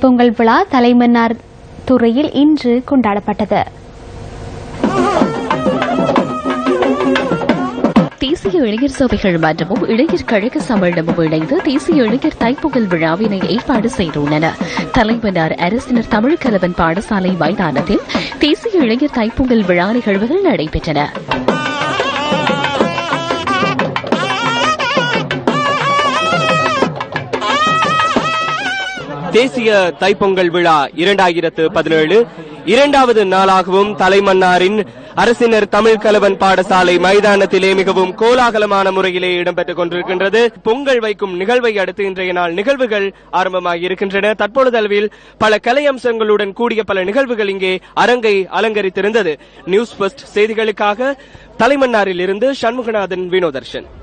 பொங்கல் விழா தலைமன்னார் துறையில் இன்று கொண்டாடப்பட்டது தேசிய இளைஞர் சபைகள் மன்றமும் இளைஞர் கழக சம்மேளனமும் இணைந்து தேசிய இளைஞர் தைப்பொங்கல் விழாவினை ஏற்பாடு செய்துள்ளன தலைமன்னார் அரசினர் தமிழ் கலவன் பாடசாலை மைதானத்தில் தேசிய இளைஞர் தைப்பொங்கல் விழா நிகழ்வுகள் நடைபெற்றன தேசிய தைப்பொங்கல் விழா இரண்டாயிரத்து பதினேழு இரண்டாவது நாளாகவும் தலைமன்னாரின் அரசினர் தமிழ் கலவன் பாடசாலை மைதானத்திலே மிகவும் கோலாகலமான முறையிலே இடம்பெற்றுக் கொண்டிருக்கின்றது பொங்கல் வைக்கும் நிகழ்வை அடுத்து இன்றைய நாள் நிகழ்வுகள் ஆரம்பமாகி இருக்கின்றன தற்பொழுது அளவில் பல கலை அம்சங்களுடன் கூடிய பல நிகழ்வுகள் இங்கே அரங்கை அலங்கரித்திருந்தது நியூஸ் ஃபர்ஸ்ட் செய்திகளுக்காக தலைமன்னாரில் இருந்து சண்முகநாதன் வினோதர்ஷன்